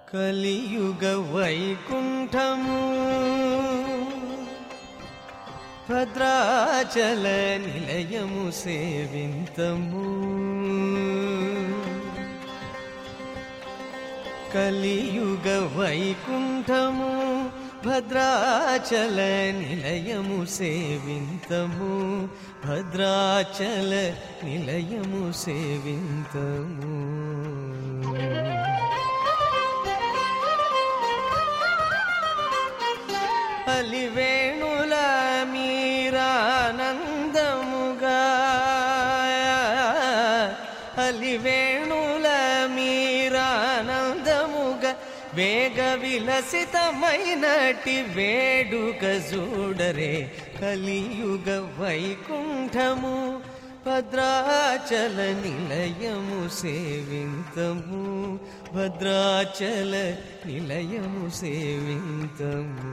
కలియుగ వైకుంఠము భద్రాచల నిలయము సేవింతము కలియుగ వైకుంఠము భద్రాచల నిలయము సేవింతము భద్రాచల నిలయము సేవింతము అలివేణుల మీరానందముగా అలివేణుల మీరానందముగా వేగ విలసితమైనటి వేడుక చూడరే కలియుగ వైకుంఠము భద్రాచల నిలయము సేవింతము భద్రాచల నిలయము సేవింతము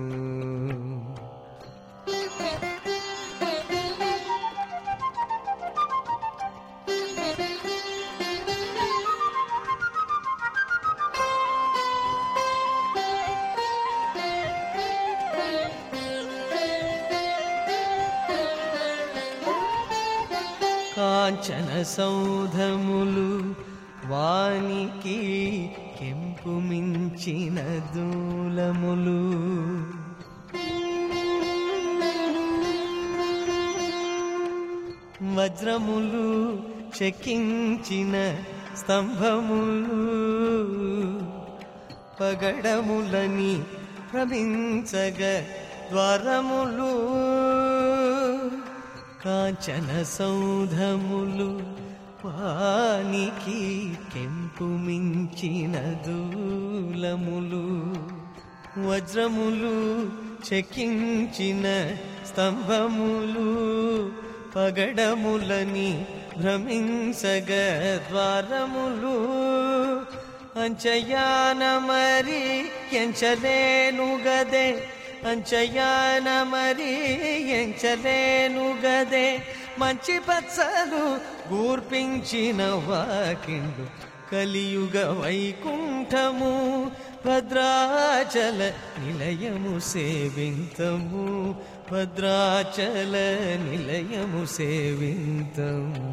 కాంచన సౌధములు వానికి కెంపు మించిన దూలములు వజ్రములు చెక్కించిన స్తంభములు పగడములని భ్రమించగ ద్వారములు కాంచన సౌధములు వానికి కెంపు మించిన దూలములు వజ్రములు చెక్కించిన స్తంభములు పగడములని భ్రమించగ ద్వారములు అంచయాన మరి ఎంచలేను గదే అంచయాన మరి ఎంచలేను గదే మంచి పచ్చలు గూర్పించిన వాకిండు కలియుగ వైకుంఠము భద్రాచల నిలయము సేవింతము భద్రాచల నిలయము సేవింతము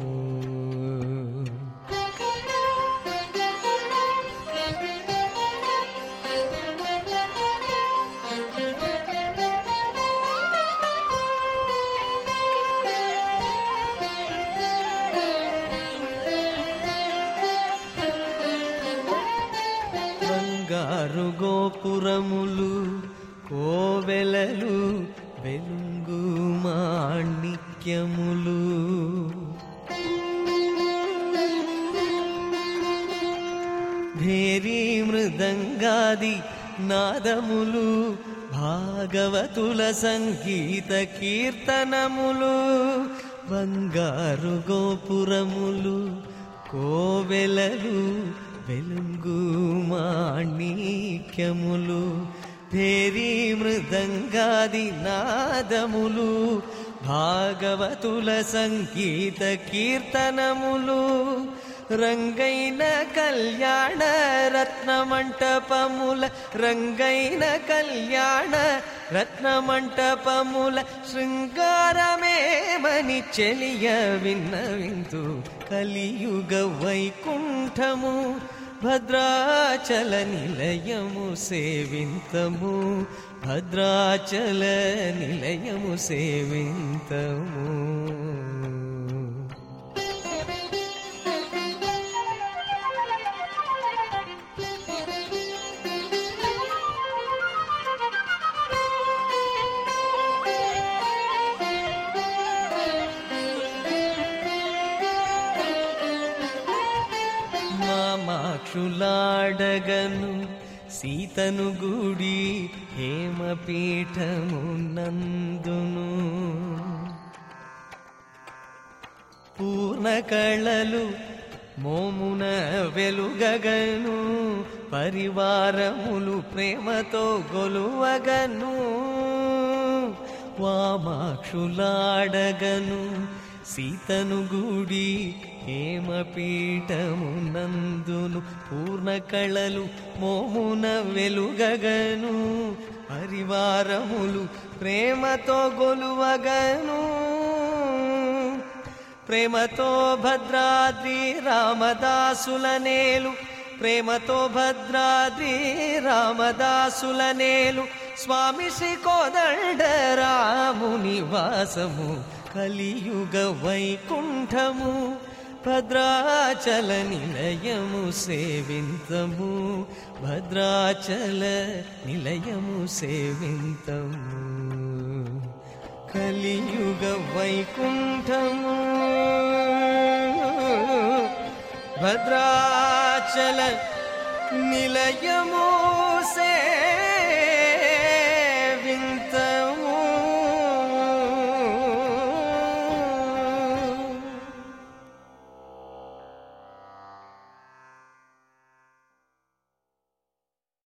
బంగారు గోపురములు కోవెలలు వెలుగు మాణిక్యములు భేరీ మృదంగాది నాదములు భాగవతుల సంగీత కీర్తనములు బంగారు గోపురములు కోవెలలు వెలుగు మాణిక్యములు భేరీ మృదంగాది నాదములు భాగవతుల సంగీత కీర్తనములు రంగైన కళ్యాణ రత్న మంటపముల రంగైన కళ్యాణ రత్న మంటపముల శృంగారమేమని చెలియ విన్నవింతు కలియుగ వైకుంఠము భద్రాచల నిలయము సేవింతము భద్రాచల నిలయము సేవింతము మామాక్షులాడగను సీతను గుడి హేమపీఠము నందును పూర్ణ కళలు మోమున వెలుగగను పరివారములు ప్రేమతో గొలువగను వామాక్షులాడగను సీతను గుడి హేమపీఠమునందును పూర్ణ కళలు మోమున వెలుగగను పరివారములు ప్రేమతో గొలువగను ప్రేమతో భద్రాద్రి రామదాసుల నేలు ప్రేమతో భద్రాద్రి రామదాసుల నేలు స్వామి శ్రీ కోదండ రాముని వాసము కలియుగ వైకుంఠము భద్రాచల నిలయము సేవింతము భద్రాచల నిలయము సేవింతము కలియుగ వైకుంఠము భద్రాచల నిలయము